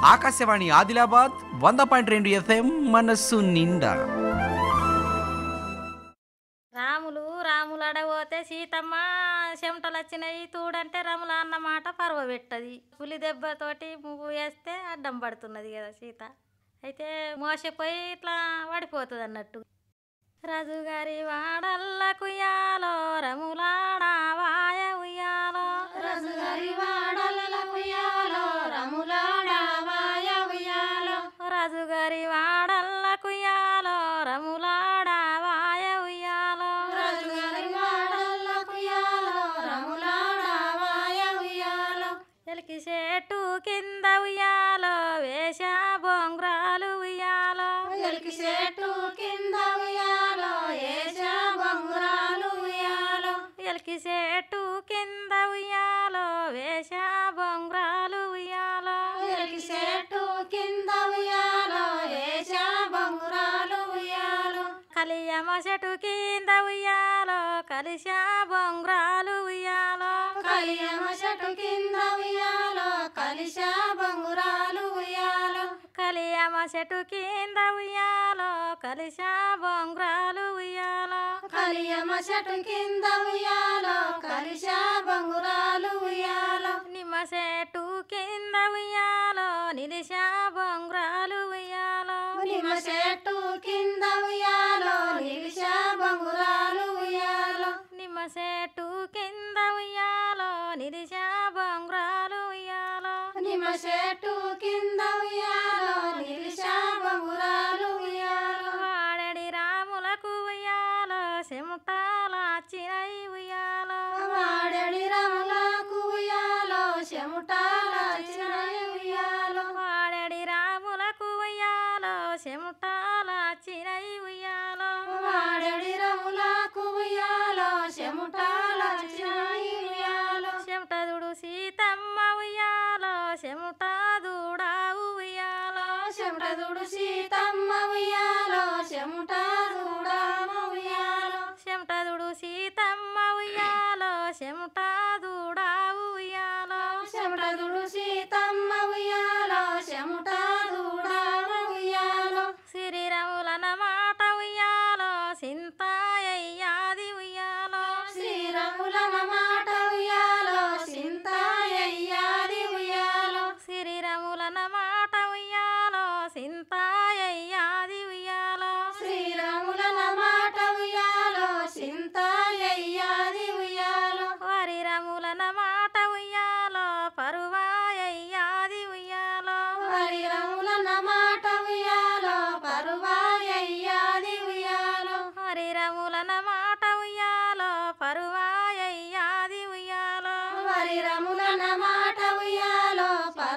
ఆకాశవాణి ఆదిలాబాద్ వంద పాయింట్ రెండు ఎఫ్ఎం మనస్సు నిండా రాములు రాములు అడగపోతే సీతమ్మ చెమటలు వచ్చినాయి తూడంటే రముల అన్నమాట పర్వ పెట్టది పులి దెబ్బతోటి ముగ్గు వేస్తే అడ్డం పడుతున్నది కదా సీత అయితే మోసపోయి ఇట్లా పడిపోతుంది అన్నట్టు రాజుగారి వాడల్లకు యాలో రములాడ వాయ ఉయ్యాలో రసగరి వాడలకు యాలో రములాడ వాయ ఉయ్యాలో రాజుగారి వాడల్లకు యాలో రములాడ వాయ ఉయ్యాలో రసగరి వాడలకు యాలో రములాడ వాయ ఉయ్యాలో ఎలికి చెట్టు కింద ఉయ్యాలో వేష బొంగ్రాలు ఉయ్యాలో ఎలికి చెట్టు కింద ఉయ్యాలో ఏష బొంగురాలు ఉయ్యాలో ఎలికి చెట్టు కింద ఉయ్యాలో వేష బొంగ్రాలు ఉయ్యాలో ఎలికి చెట్టు కింద ఉయ్యాలో ఏష బొంగురాలు ఉయ్యాలో కలియమ చెట్టు కింద ఉయ్యాలో కలిశ బొంగ్రాలు ఉయ్యాలో కలియమ చెట్టు కింద ఉయ్యాలో కలిశ బొంగురాలు ఉయ్యాలో కలియమ చెట్టు కింద ఉయ్యాలో కలిశ బొంగ్రాలు ఉయ్యాలో కలియమ చెట్టు కింద ఉయ్యాలో కలిశ బొంగురాలు ఉయ్యాలో నిమ్మ చెట్టు కింద ఉయ్యాలో నిలిశ బొంగ్రాలు ఉయ్యాలో నిమ్మ చెట్టు కింద ఉయ్యాలో నిలిశ బొంగురాలు ఉయ్యాలో నిమ్మ చెట్టు కింద ఉయ్యాలో నిలిశ బొంగ్రాలు ఉయ్యాలో నిమ్మ చెట్టు కింద ఉయ్యాలో నిలిశ బొంగురాలు ఉయ్యాలో వాడడి రాములకు ఉయ్యాలో చెమటాల చిరై ఉయ్యాలో వాడడి రములకు ఉయ్యాలో చెముటాల చిరై ఉయ్యాలో వాడడి రాములకు ఉయ్యాలో చెమటాల చిరై ఉయ్యాలో వాడడి రములకు ఉయ్యాలో చెముటాల చిరై ఉయ్యాలో చెమటదుడు సీతమ్మ ఉయ్యాలో చెమట దూడావు ఉయ్యాలో చెమటదుడు సీతమ్మ ఉయ్యాలో చెముట దూడమ్మ ఉయ్యాలో చెమటదుడు సీతమ్మ ఉయ్యాలో చెమట దూడావు ఉయ్యాలో చెమటదుడు సీతమ్మ ఉయ్యాలో చెముట దూడమ్మ ఉయ్యాలో శ్రీరాములన మాట ఉయ్యాలో సింతాయ్యాది ఉయ్యాలో శ్రీరములన మాట ఉయ్యాలో సింతాయ్యాది ఉయ్యాలో శ్రీరాములన మాట ఉయ్యాలో సింతాయ్యాది ఉయ్యాలో శ్రీరములన మాట ఉయ్యాలో సింతాయ్యాది ఉయ్యాలో వారి రములన మాట ఉయ్యాలో పరువాయ్యాది ఉయ్యాలో హరిరములన మాట ఉయ్యాలో పరువాయ్యాది ఉయ్యాలో హరి రములన మాట ఉయ్యాలో పరువాయ్యాది ఉయ్యాలో హరిరములన మాట ఉయ్యాలో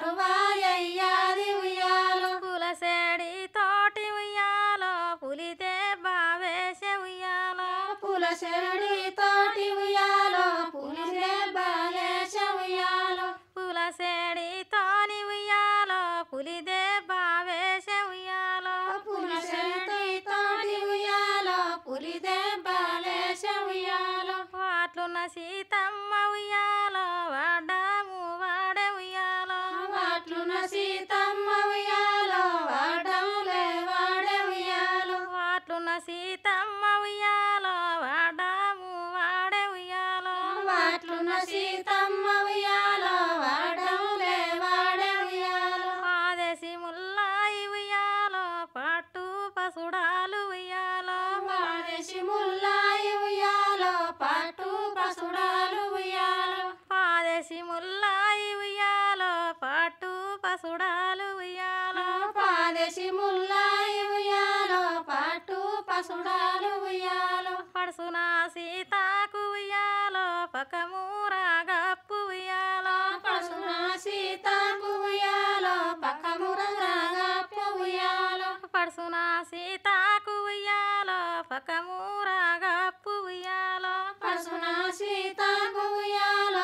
పరువాయ్యాది ఉయ్యాలో పులసేడి తోటి ఉయ్యాలో పులితే బావేశ ఉయ్యాలో పుల శరణి తోటి ఉయ్యాలో పులిసే బాలేశ ఉయ్యాలో పులసేడి తోని ఉయ్యాలో పులిదే బావేశ ఉయ్యాలో పుల శరణి తోటి ఉయ్యాలో పులిదే బాలేశ ఉయ్యాలో వాట్లున్న సీతమ్మ ఉయ్యాలో వాడాము వాడే ఉయ్యాలో వాట్లున్న సీతమ్మ ఉయ్యాలో వాడములే వాడే ఉయ్యాలో వాట్లున్న సీతమ్మ ఉయ్యాలో వాడాము వాడే ఉయ్యాలో వాట్లున్న సీతమ్మ ఉయ్యాలో వాడములే వాడే ఉయ్యాలో ఆదేశి ముల్లాయి ఉయ్యాలో పట్టు పసుడాలు ఉయ్యాలో వాడేసి ముల్లాయి ఉయ్యాలో పాటు పసుడాలు ఉయ్యాలో పాదేశి ముల్లాయి ఉయ్యాలో పట్టు పసుడాలు ఉయ్యాలో పాదేసి ముల్లాయి ఉయ్యాలో పాటు పసుడాలు ఉయ్యాలో పడుసున సీతాకు ఉయ్యాలో పకమూరా గప్పు ఉయ్యాలో పసున సీతాకు ఉయ్యాలో పక్కమురగా ఉయ్యాలో పడుసున సీతాకు ఉయ్యాలో పకమూరా గప్పు ఉయ్యాలో పసున సీతాకు ఉయ్యాలో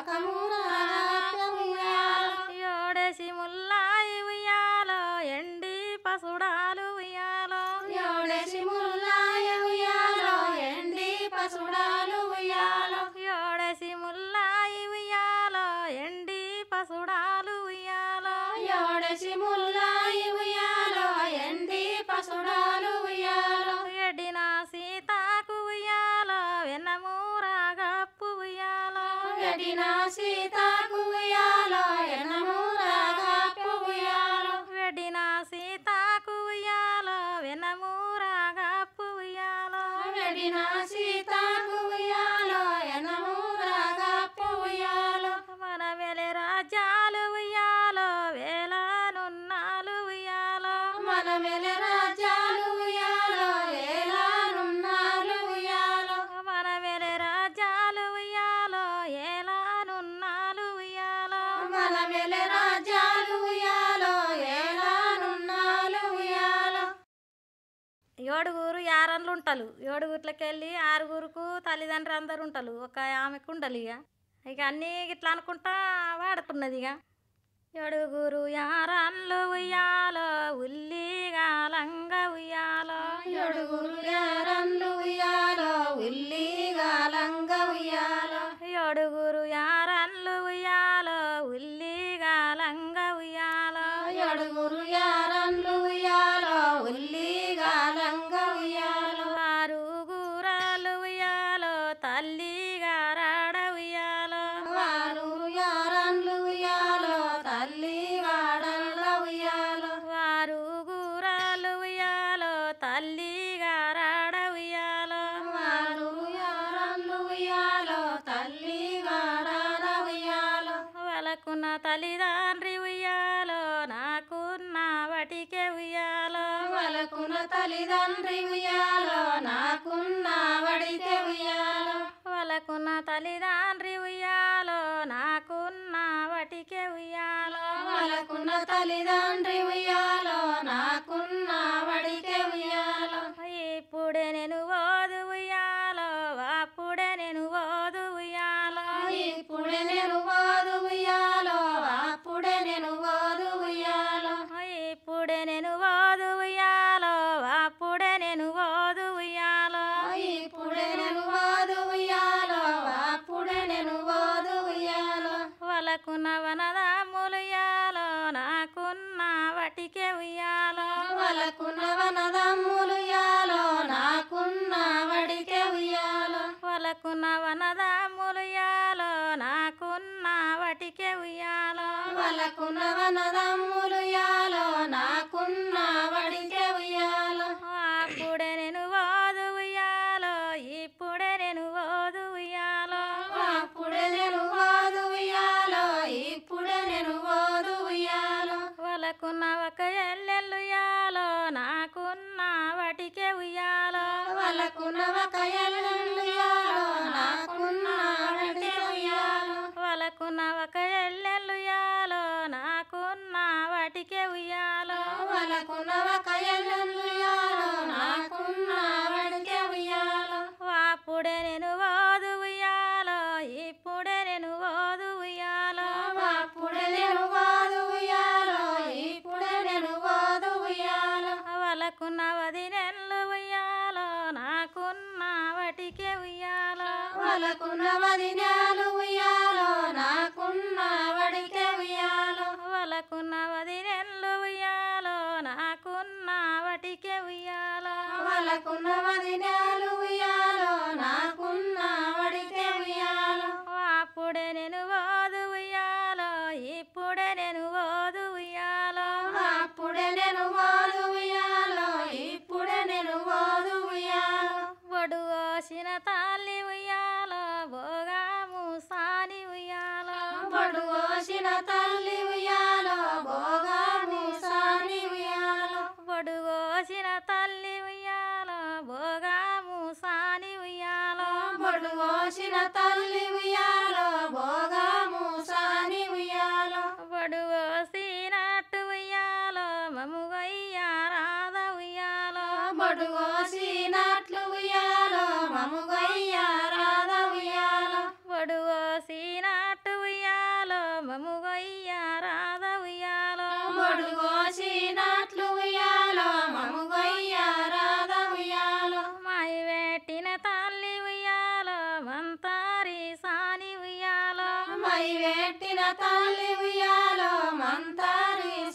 పక్కమురగా ఉయ్యాలో ఏడేసి ముల్లాయి ఉయ్యాలో ఎండి పసుడాలు ఉయ్యాలో ఎవడేసి ముల్లాయ ఉయ్యాలో ఎండి పసుడాలు ఉయ్యాలో ఏడేసి ముల్లాయి ఉయ్యాలో ఎండి పసుడాలు ఉయ్యాలో ఒడసి ముల్లాయి ఉయ్యాలో ఎండి పసుడాలు ఉయ్యాలో ఎడిన సీతాకు ఉయ్యాలో వెన్నమూరాగప్పు ఉయ్యాలో గడిన సీతాకు ఉయ్యాలో ఎన్నమూరాగా ఉయ్యాలో వెడిన సీతాకు ఉయ్యాలో వెన్నమూరాగప్పు ఉయ్యాలో గడిన సీతాకు ఉయ్యాలో ఎన్నమూరాగా ఉయ్యాలో మన వెలె రాజ్యాలు ఉయ్యాలో వేలానున్నాలు ఉయ్యాలో మన మెల రాజ్యాలు ఉయ్యాలో ఏలానున్నాలు ఉయ్యాలో మన వెలె రాజ్యాలు ఉయ్యాలో ఏలానున్నాలు ఉయ్యాలో మన మెల రాజ్యాలు ఉయ్యాలో ఏలానున్నాలు ఉయ్యాలో ఏడుగురు యారన్లు ఉంటారు ఏడుగుట్లకి వెళ్ళి ఆరుగురుకు తల్లిదండ్రులు అందరు ఉంటారు ఒక ఆమెకు ఉండాలి ఇక ఇక అన్నీ ఇట్లా అనుకుంటా వాడుతున్నది ఇక ఏడుగురు యారన్లు ఉయ్యాలో ఉల్లిగా లంగ ఉయ్యాలో ఏడుగురు యారన్లు ఉయ్యాలో ఉల్లిగా లంగ ఉయ్యాలో ఏడుగురు యారన్లు ఉయ్యాలో ఉల్లిగా లంగ ఉయ్యాలో ఏడుగురు యారన్లు ఉయ్యాలో ఉల్లిగా లంగ ఉయ్యాలో ఆరు గురాలు ఉయ్యాలో తల్లిగా రాడ ఉయ్యాలో వారు యారన్లు ఉయ్యాలో తల్లి వాడల్ల ఉయ్యాలో వారు గురాలు ఉయ్యాలో తల్లిగా రాడ ఉయ్యాలో వారు యారన్లు ఉయ్యాలో తల్లి వాడాల ఉయ్యాలో వలకున్న తల్లిదండ్రి ఉయ్యాలో నాకున్న వటికే ఉయ్యాలో వలకున తల్లిదండ్రి ఉయ్యాలో నాకున్న వడితే ఉయ్యాలో వలకున్న తల్లిదండ్రి ఉయ్యాలో నాకున్న వటికే ఉయ్యాలో వలకున్న తల్లిదండ్రి ఉయ్యాలో నాకున్న వడితే ఉయ్యాలో ఇప్పుడే నేను ఓదు ఉయ్యాలో అప్పుడే నేను ఓదు ఉయ్యాలో ఇప్పుడే నేను ఓదు ఉయ్యాలో అప్పుడే నేను ఓదు ఉయ్యాలో ఇప్పుడే నేను ఓదు ఉయ్యాలో అప్పుడే నేను ఓదు ఉయ్యాలో ఇప్పుడే నేను ఓదు ఉయ్యాలో అప్పుడే నేను ఓదు ఉయ్యాలో వలకున్న వనదాములు ఉయ్యాలో నాకున్న వటికే ఉయ్యాలో వలకున్న వనదమ్ములు ఉయ్యాలో నాకున్న వడితే ఉయ్యాలో వలకున్న వనదాములు ఉయ్యాలో నాకున్న వటికే ఉయ్యాలో వలకున్న వనదమ్ములు ఉయ్యాలో నాకున్న వడితే ఉయ్యాలో అప్పుడే నేను ఓదు ఉయ్యాలో ఇప్పుడే నేను ఓదు ఉయ్యాలో అప్పుడే నేను ఓదు ఉయ్యాలో ఇప్పుడే నేను ఓదు ఉయ్యాలో వలకున్న ఒక ఎల్లెల్లు ఉయ్యాలో నాకున్న వటికే ఉయ్యాలో వలకున్న ఒక ఎల్లుండు ఉయ్యాలో నాకున్న వడితే ఉయ్యాలో వలకున్న ఒక ఎల్లెల్లు ఉయ్యాలో నాకున్న వటికే ఉయ్యాలో వలకున్న ఒక ఎల్లుండు ఉయ్యాలో నాకున్న వడితే ఉయ్యాలో అప్పుడే నేను ఓదు ఉయ్యాలో ఇప్పుడే నేను ఓదు ఉయ్యాలో అప్పుడే నేను ఓదు ఉయ్యాలో ఇప్పుడే నేను ఓదు ఉయ్యాలో వలకున్న వదినెల్లు ఉయ్యాలో నాకున్న వటికే ఉయ్యాలో వలకున్న వదినాలు ఉయ్యాలో నాకున్న వడితే ఉయ్యాలో వలకున్న వదినెల్లు ఉయ్యాలో నాకున్న వటికే ఉయ్యాలో వలకున్న వదినాలు ఉయ్యాలో నాకున్న వడితే ఉయ్యాలో అప్పుడే నేను ఓదు ఉయ్యాలో ఇప్పుడే నేను ఓదు ఉయ్యాలో అప్పుడే నేను ఓదు ఉయ్యాలో ఇప్పుడే నేను ఓదు ఉయ్యాలో ఒడు ఓసిన తల్లి ఉయ్యాలో భోగాము సాని ఉయ్యాలో బడు ఓసిన తల్లి ఉయ్యాలో భోగాము సాని ఉయ్యాలో ఒడు ఓసిన తల్లి ఉయ్యాలో భోగాము సాని ఉయ్యాలో బడు ఓసిన తల్లి ఉయ్యాలో భోగాము సాని ఉయ్యాలో ఒడు ఓసినట్టు ఉయ్యాలో మముగయ్యా రాధ ఉయ్యాలో బడు ఓసినట్లు ఉయ్యాలో మముగయ్యా రాధ ఉయ్యాలో ఒడు ఓసినట్టు ఉయ్యాలో మముగయ్యా రాధ ఉయ్యాలో బడు ఓసినట్లు ఉయ్యాలో మముగయ్యా రాధ ఉయ్యాలో మాయి పెట్టిన తల్లి ఉయ్యాలో మంతారి సాని ఉయ్యాలో మై పెట్టిన తల్లి ఉయ్యాలో మంతారి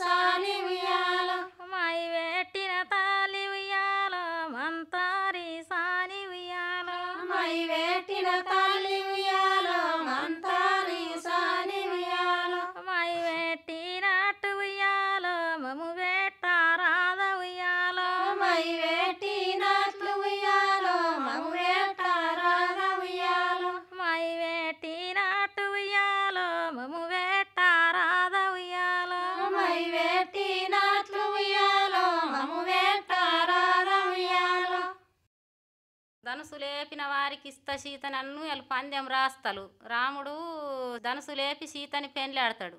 ధనుసు లేపిన వారికి ఇస్త సీతనన్ను వాళ్ళు పందెం రాస్తలు రాముడు ధనుసు లేపి సీతని పెండ్లాడతాడు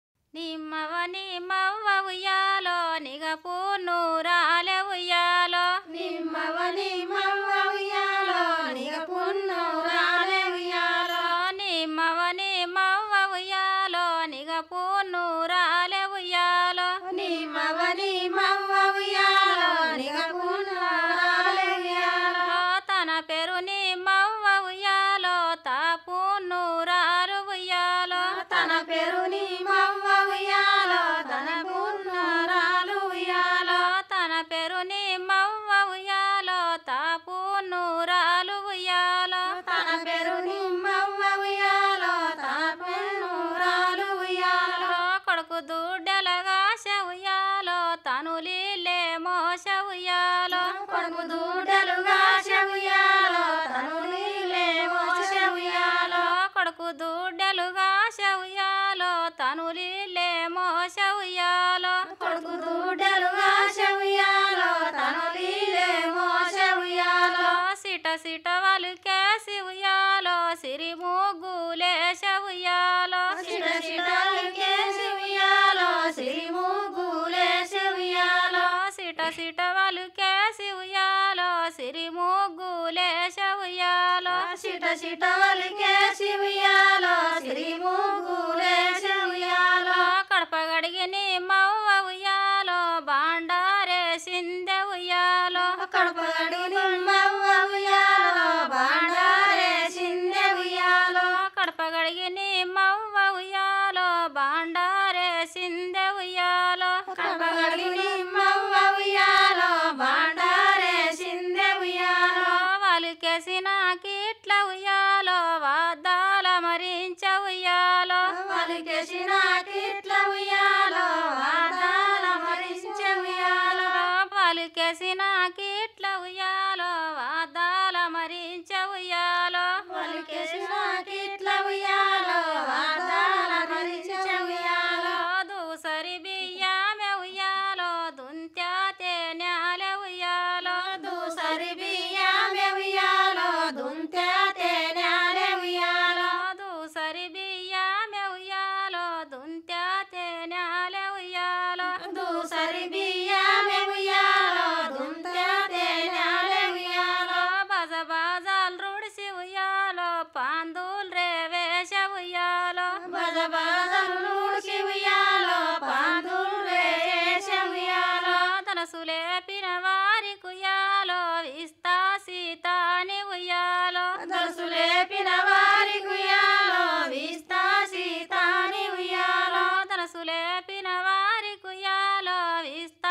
నిమ్మవ నిమ్మవ్వ ఉయ్యాలో నిగపూర్ను రాలే ఉయ్యాలో నిమ్మవ నిమ్మవ్వ ఉయ్యాలో నిగపున్ను రాలే ఉయ్యాలో నిమ్మవ నిమ్మవ్వ ఉయ్యాలో నిగపూర్ను రాలే ఉయ్యాలో నిమ్మవ నిమ్మవ్వ ఉయ్యాలో నిగపున్ను రాలే ఉయ్యాలో తన పేరు నిమ్మవ్వ ఉయ్యాలో తాపూర్ను రారు ఉయ్యాలో తన పేరు నిమ్మవ్వ ఉయ్యాలో తన పున్నరాలు ఉయ్యాలో తన పేరు నిమ్మవ్వ ఉయ్యాలో తాపూర్ను రాలు ఉయ్యాలో తన పేరు నిమ్మవ్వ ఉయ్యాలో తన పున్నరాలు ఉయ్యాలో కొడుకు దుడ్డలగా ఉయ్యాలో తను లీలే మోస ఉయ్యాలో కొడుకు దూడలుగా చెవుయాలో తను నీలే మోస ఉయ్యాలో కొడుకు దుడ్డలుగా ఉయ్యాలో తను లీలే మోస ఉయ్యాలో కొడుకు దూడలుగా చెవుయాలో తను నీలే మోస ఉయ్యాలో సిట సిట వాళ్ళు కేసి ఉయ్యాలో సిరి ముగ్గులేస ఉయ్యాలో చిట చిటలకే చెవుయాలో సిరి ముగ్గులే చెవుయాలో సిట సిట వాళ్ళు కేసి ఉయ్యాలో సిరి ముగ్గులేస ఉయ్యాలో చిట చిటలకే చెవుయాలో సిరి ముగ్గులే చెవుయాలో కడప గడిగి నీ మవ్వ ఉయ్యాలో బాండారే సిందె ఉయ్యాలో కడపగడి నిమ్మవ్వ ఉయ్యాలో బాండారే సిందె ఉయ్యాలో కడప గడిగి నీ మవ్వ ఉయ్యాలో బాండారే సిందె ఉయ్యాలో కడపగడి నిమ్మవ్వ ఉయ్యాలో బాండారే సిందె ఉయ్యాలో వాళ్ళు కేసిన కీట్ల ఉయ్యాలో వాద్దాల మరించ ఉయ్యాలో పలికేసిన కిట్ల ఉయ్యాలో వాదాల మరించె ఉయ్యాలో పలికేసిన కీట్ల ఉయ్యాలో వాద్దాల మరించ ఉయ్యాలో పలికేసిన కిట్ల ఉయ్యాలో వాదాల మరించె ఉయ్యాలో దూసరి బియ్యమే ఉయ్యాలో దుంత్యాతే న్యాలె ఉయ్యాలో దూసరి బియ్యమే ఉయ్యాలో దుంత్యా తేనాలే ఉయ్యాలో దూసరి బియ్యమే ఉయ్యాలో దుంత్యాతే న్యాలె ఉయ్యాలో దూసరి బియ్యమే ఉయ్యాలో దుంత్యా తేనాలే ఉయ్యాలో బజ బాజాలు రుడిసి ఉయ్యాలో పాందులు రేవేశ ఉయ్యాలో బజ బజలు నూడిసి ఉయ్యాలో పాందులు రేష ఉయ్యాలో ధనసులేపిన వారి కుయ్యాలో విస్తా సీతాని ఉయ్యాలో దర్సు లేపిన వారి ఉయ్యాలో విస్తా సీతాని ఉయ్యాలో ధనసులేపిన వారి కుయ్యాలో విస్తా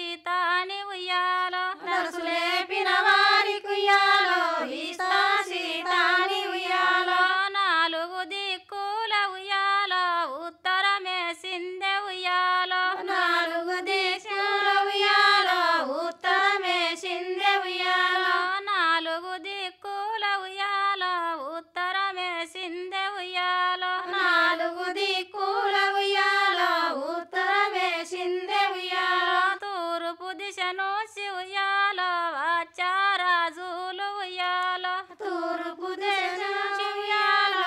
సీతాని ఉయ్యాలో దర్సు లేపిన వారి ఉయ్యాలో విస్తా సీతాని ఉయ్యాలో నాలుగు దిక్కుల ఉయ్యాలో ఉత్తరమే సిందె ఉయ్యాలో నాలుగు దేశాల ఉయ్యాలో ఉత్తరమే సిందె ఉయ్యాలో నాలుగు దిక్కుల ఉయ్యాలో ఉత్తరమే సిందె ఉయ్యాలో నాలుగు దిక్కుల ఉయ్యాలో ఉత్తరమే సిందె ఉయ్యాలో తూర్పు దిశ నుంచి ఉయ్యాలో వాచారాజులు ఉయ్యాలో తూర్పు దేశం ఉయ్యాలో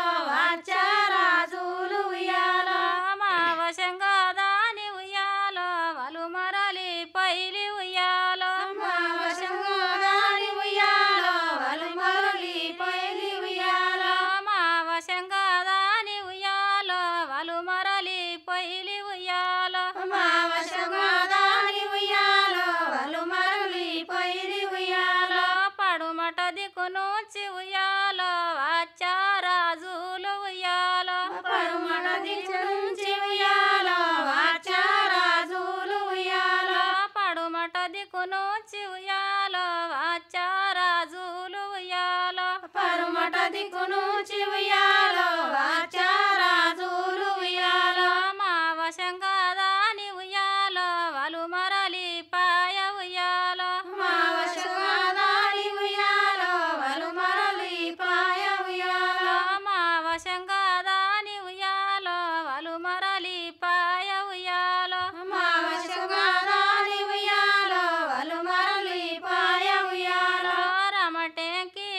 వాచారాజులు ఉయ్యాలో మావశంగా దాని ఉయ్యాలో వలు మరలి పైలి ఉయ్యాలో మా వశంగా దాని ఉయ్యాలో వలు మరలి పైలి ఉయ్యాలో మావశంగా దాని ఉయ్యాలో వలు మరలి పైలి ఉయ్యాలో మా వశంగా దాని ఉయ్యాలో వలు మరలి పైలి ఉయ్యాలో పడుమట దిక్కు నుంచి ఉయ్యాలో వాచారాజులు ఉయ్యాలో పరుమట దిశ నుంచి ఉయ్యాలో వాచారాజులు ఉయ్యాలో పడుమట దిక్కు నుంచి ఉయ్యాలో వాచారాజులు ఉయ్యాలో పరుమట దిక్కు నుంచి ఉయ్యాలో వాచారాజులు ఉయ్యాలో మా వశంగా దాని ఉయ్యాలో వలు మరలి పాయ ఉయ్యాలో మా వశంగా దాని ఉయ్యాలో వలు మరలి పాయ ఉయ్యాలో మా వశంగా దాని ఉయ్యాలో వలు మరలి పాయ ఉయ్యాలో మా వశంగా దాని ఉయ్యాలో వలు మరలి పాయ ఉయ్యాలో రమటేకి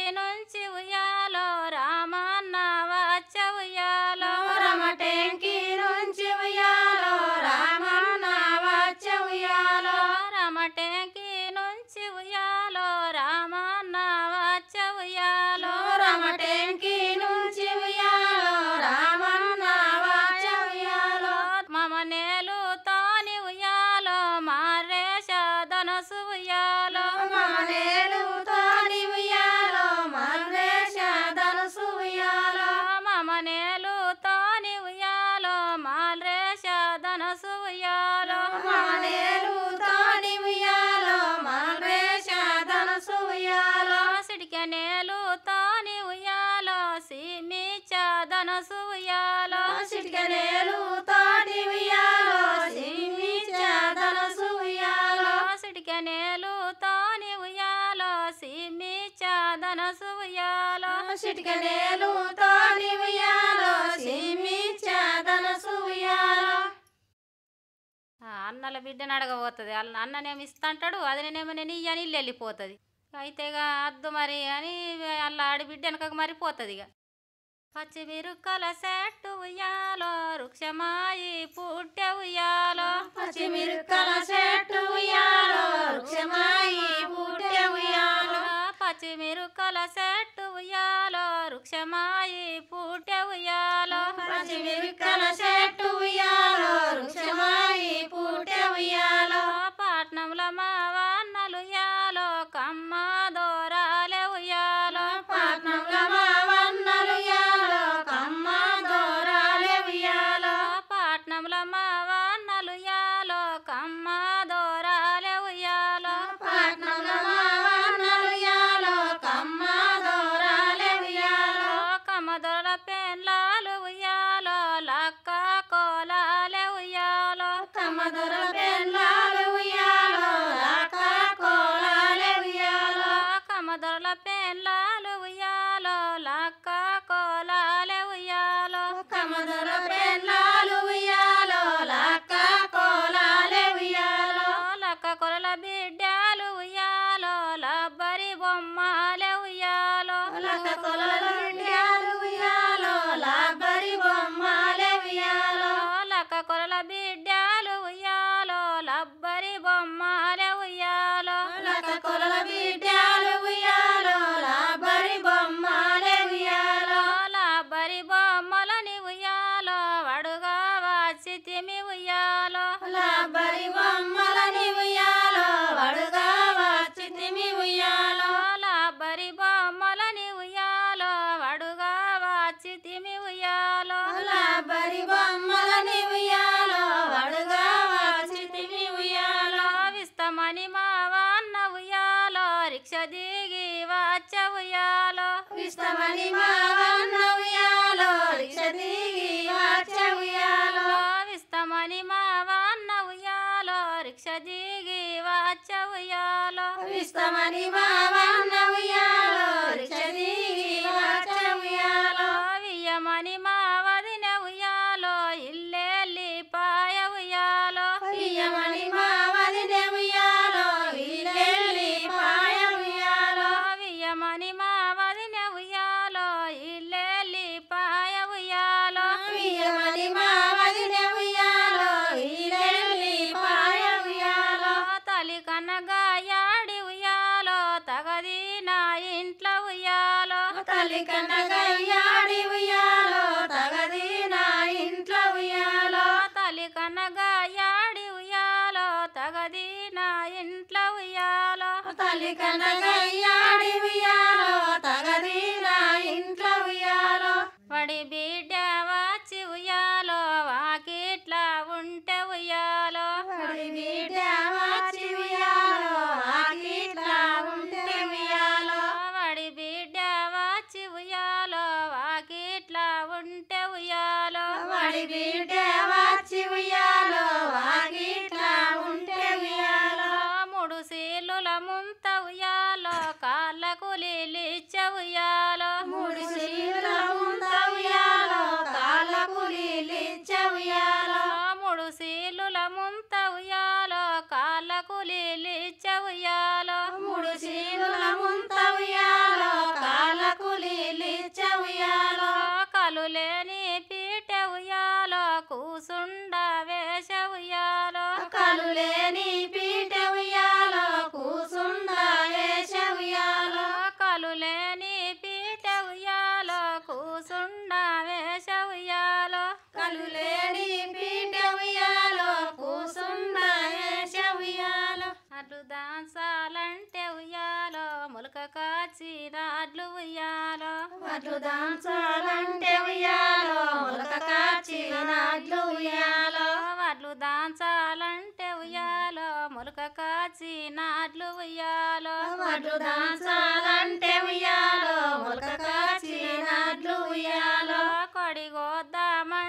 ఉయ్యాలో చిటికెనేలు తోటి ఉయ్యాలో సిమ్మి చాదనసు ఉయ్యాలో సిటికెనేలు తోని ఉయ్యాలో సిమ్మి చాదనసు ఉయ్యాలో చిటికెనేలు తోటి ఉయ్యాలో సిమ్మి చాదనసు ఉయ్యాలో ఆ అన్నల బిడ్డను అడగబోతుంది వాళ్ళ అన్ననేమో ఇస్తాంటాడు అదనేమో నేను ఇయ్యని ఇల్లు వెళ్ళిపోతుంది అయితే ఇక అద్దు మరి అని వాళ్ళ ఆడి బిడ్డ వెనక మరి పోతుంది ఇక పచ్చిమిరుక్కల సెట్టు ఉయ్యాలో వృక్షమాయి పుట్టె ఉయ్యాలో పచ్చిమిరపకాయల చెట్టు ఉయ్యాలో వృక్షమాయి పుట్టె ఉయ్యాలో పచ్చిమిరుక్కల సెట్టు ఉయ్యాలో వృక్షమాయి పుట్టె ఉయ్యాలో పచ్చిమిరపకాయల చెట్టు ఉయ్యాలో వృక్షమాయి పుట్టె ఉయ్యాలో పట్నంలో మా వాన్నలు ఉయ్యాలో కమ్మ దోరాలే ఉయ్యాలో పట్నంలో మా వన్నలు ఉయ్యాలో కమ్మ దూరాలే ఉయ్యాలో పట్నంలో మా వాన్నలు ఉయ్యాలో కమ్మ దోరాలే ఉయ్యాలో పట్నంలో మా వన్నలు ఉయ్యాలో కమ్మ దూరాలే ఉయ్యాలో కమ్మదొరల పెన్లాలు ఉయ్యాలో లక్క కోలాలే ఉయ్యాలో కమ్మదొర పెళ్ళాలు ఉయ్యాలో లాక కోలాలే ఉయ్యాలో కమ్మదొరల పెన్లాలు ఉయ్యాలో లక్క కోలాలే ఉయ్యాలో కమ్మదొర పెళ్ళాలు ఉయ్యాలో లాక కోలాలే ఉయ్యాలో లక్క కొరల బిడ్డలు ఉయ్యాలో లబ్బరి బొమ్మలే ఉయ్యాలో లక కొలల బిడ్డలు ఉయ్యాలో లాబరి బొమ్మలే ఉయ్యాలో లక్క కొరల బిడ్డలు ఉయ్యాలో లబ్బరి బొమ్మలే ఉయ్యాలో లక కొలల బిడ్డలు ఉయ్యాలో లాబరి బొమ్మలే ఉయ్యాలో లబ్బరి బొమ్మలని ఉయ్యాలో వడుగా వచ్చి తిమి ఉయ్యాలో లాబరి బొమ్మలని ఉయ్యాలో వడుగా వచ్చి తిమి ఉయ్యాలో లబ్బరి బొమ్మలని ఉయ్యాలో వడుగా వచ్చి తిమి ఉయ్యాలో లాబరి బొమ్మలని ఉయ్యాలో వడుగా వచ్చి తిమి ఉయ్యాలో విస్తమని మా వాన్న ఉయ్యాలో రిక్ష దిగి వచ్చ ఉయ్యాలో ఇష్టమని మావన్న ఉయ్యాలో రిక్ష దిగి వచ్చ ఉయ్యాలో విస్తమని మా వాన్న ఉయ్యాలో రిక్ష దిగి వచ్చ ఉయ్యాలో ఇష్టమని మావన్న ఉయ్యాలో రిక్ష దిగి వచ్చ ఉయ్యాలో వియ్యమని మా వదిన ఉయ్యాలో ఇల్లెల్లి పాయ ఉయ్యాలో ఇయ్యమని మావదిన ఉయ్యాలో ఇల్లెల్లి పాయ ఉయ్యాలో వియ్యమని మా వదిన ఉయ్యాలో ఇల్లెల్లి పాయ ఉయ్యాలో ఇయ్యమని మావదిన ఉయ్యాలో ఇల్లెల్లి పాయ ఉయ్యాలో తల్లి కన్నగా యాడి ఉయ్యాలో తగది నా ఇంట్లో ఉయ్యాలో తల్లి కన్నగయ్యాడి ఉయ్యాలో తగది నా ఇంట్లో ఉయ్యాలో తల్లి కన్నగా యాడి ఉయ్యాలో తగది నా ఇంట్లో ఉయ్యాలో తల్లి కన్నగయ్యాడి ఉయ్యాలో తగది నా ఇంట్లో ఉయ్యాలో వడి బిడ్డ వచ్చి ఉయ్యాలో వాకిట్లా ఉంటే ఉయ్యాలో పడి బిడ్డ వచ్చి ఉయ్యాలో ఆకిట్లా ఉంటే ఉయ్యాలో వడి బిడ్డ వచ్చి ఉయ్యాలో వాకిట్లా ఉంటే ఉయ్యాలో వడి బిడ్డ వచ్చి ఉయ్యాలో ఆకిట్లా ఉంటే ఉయ్యాలో మూడు సీలుల ముంత ఉయ్యాలో కాళ్ళకు లీలిచ్చ ఉయ్యాలో మూడు శీల ముంత ఉయ్యాలో కాళ్ళకు లీలిచ్చ ఉయ్యాలో మూడు సీలుల ముంత ఉయ్యాలో కాళ్ళకు లీలిచ్చ ఉయ్యాలో మూడు శీల ముంత ఉయ్యాలో కాళ్ళకు లీలిచ్చ ఉయ్యాలో కలు లేని పీట ఉయ్యాలో కూసుండ వేష ఉయ్యాలో కలు లేని పీట ఉయ్యాలో కూసుండ వేష ఉయ్యాలో కలు లేని పీట ఉయ్యాలో కూసుండ వేష ఉయ్యాలో కలు లేని పీట ఉయ్యాలో కూసుండ వేష ఉయ్యాలో అట్లు దాంచాలంటే ఉయ్యాలో ములక కాచి నాడ్లు ఉయ్యాలో అట్లు దాంచాలంటే ఉయ్యాలో మొలక కాచి నాట్లు ఉయ్యాలో వడ్లు దాంచాలంటే ఉయ్యాలో ములక కాచి నాడ్లు ఉయ్యాలో వడ్లు దాంచాలంటే ఉయ్యాలో మొలక కాచి నాట్లు ఉయ్యాలో కొడిగోద్దామ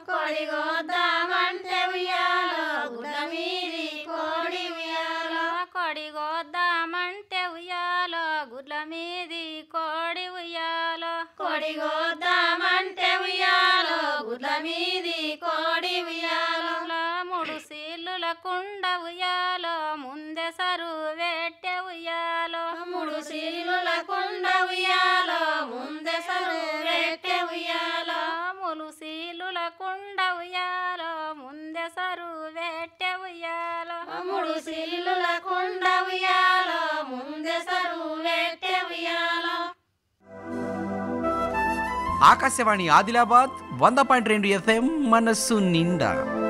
కొడిగోద్దామంటే ఉయ్యాలో గుడ్డ మీది కోడి ఉయ్యాలో కొడిగోద్దామంటే ఉయ్యాలో గుడ్ల మీది కోడి ఉయ్యాలో కొడిగోద్దామంటే ఉయ్యాలో గుడ్ల మీది కోడి ఉయ్యాలో మూడు సీల్లుల కుండ ఉయ్యాలో ముందె సరు వెట్టె ఉయ్యాలో మూడు సిల్లుల కుండ ఉయ్యాలో ముందె సరు పెట్టె ఉయ్యాలో ములు సీలుల కుండ ఉయ్యాలో ముందె సరు వెట్టె ఉయ్యాలో మూడు సిల్లుల కుండ ఉయ్యాలో ముందె సరు పెట్టె ఉయ్యాలో ఆకాశవాణి ఆదిలాబాద్ వంద పాయింట్ రెండు ఎఫ్ఎం మనస్సు నిండా